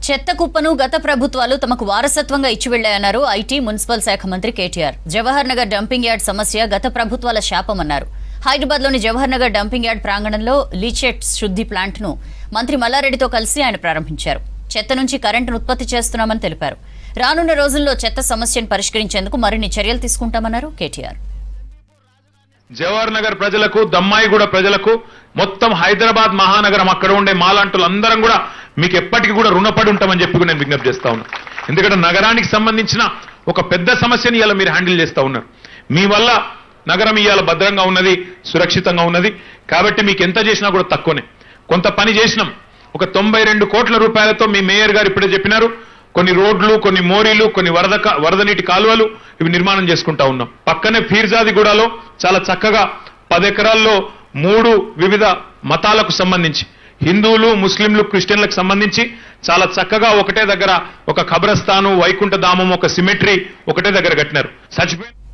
చెత్త కుప్పను గత ప్రభుత్వాలు తమకు వారసత్వంగా ఇచ్చి వెళ్లాయన్నారు ఐటీ మున్సిపల్ శాఖ మంత్రి కేటీఆర్ జవహర్ నగర్ డంపింగ్ యార్డ్ సమస్య గత ప్రభుత్వాల శాపమన్నారు హైదరాబాద్ లోని జవహర్ నగర్ డంపింగ్ యార్డ్ ప్రాంగణంలో లీచెట్ శుద్ధి ప్లాంట్ ను మంత్రి మల్లారెడ్డితో కలిసి ఆయన ప్రారంభించారు చెత్త నుంచి కరెంటును ఉత్పత్తి చేస్తున్నామని తెలిపారు రానున్న రోజుల్లో చెత్త సమస్యను పరిష్కరించేందుకు మరిన్ని చర్యలు తీసుకుంటామన్నారు కేటీఆర్ జవహర్ నగర్ ప్రజలకు దమ్మాయిగూడ ప్రజలకు మొత్తం హైదరాబాద్ మహానగరం అక్కడ ఉండే మాలాంటులు అందరం కూడా మీకు ఎప్పటికీ కూడా రుణపడి ఉంటామని చెప్పి కూడా నేను విజ్ఞప్తి చేస్తా ఉన్నా ఎందుకంటే నగరానికి సంబంధించిన ఒక పెద్ద సమస్యని ఇవాళ మీరు హ్యాండిల్ చేస్తా ఉన్నారు మీ వల్ల నగరం ఇవాళ భద్రంగా ఉన్నది సురక్షితంగా ఉన్నది కాబట్టి మీకు ఎంత చేసినా కూడా తక్కువనే కొంత పని చేసినాం ఒక తొంభై రెండు కోట్ల రూపాయలతో మీ మేయర్ గారు ఇప్పుడే చెప్పినారు కొన్ని రోడ్లు కొన్ని మోరీలు కొన్ని వరద కా- వరద నీటి కాలువలు ఇవి నిర్మాణం చేసుకుంటా ఉన్నాం పక్కనే ఫీర్జాదిగూడలో చాలా చక్కగా పది ఎకరాల్లో మూడు వివిధ మతాలకు సంబంధించి హిందువులు ముస్లింలు క్రిస్టియన్లకు సంబంధించి చాలా చక్కగా ఒకటే దగ్గర ఒక ఖబరస్థాను వైకుంఠ ధామం ఒక సిమెట్రీ ఒకటే దగ్గర కట్టినారు చచ్చిపోయిన